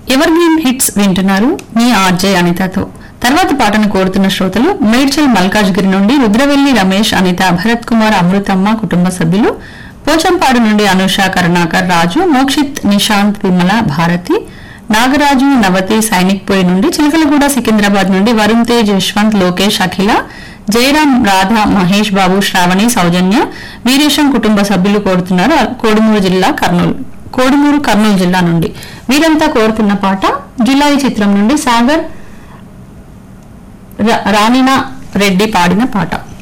ever green hits వింటున్నారు మీ RJ అనితతో తర్వాత పాటను కోరుతున్న శ్రోతలు మేడ్చల్ మల్కాజ్గిరి నుండి రుద్రవెల్లి రమేష్ అనిత భరత్ కుమార్ అమృతమ్మ కుటుంబ సభ్యులు పోచంపాడు నుండి అనుష కరుణాకర్ రాజు మోక్షిత్ నిశాంత్ విమల భారతి నాగరాజు నవతి సైనిక్ పోయి నుండి చిలకలగూడ సికింద్రాబాద్ నుండి వరుణ్ తేజ్ యశ్వంత్ లోకేష్ అఖిల జయరాం రాధ మహేష్ బాబు శ్రావణి సౌజన్య వీరేశం కుటుంబ సభ్యులు కోరుతున్నారు కోడుమూరు జిల్లా కర్నూలు కోడుమూరు కర్నూలు జిల్లా నుండి వీరంతా కోరుతున్న పాట జులై చిత్రం నుండి సాగర్ రా- రాణినా రెడ్డి పాడిన పాట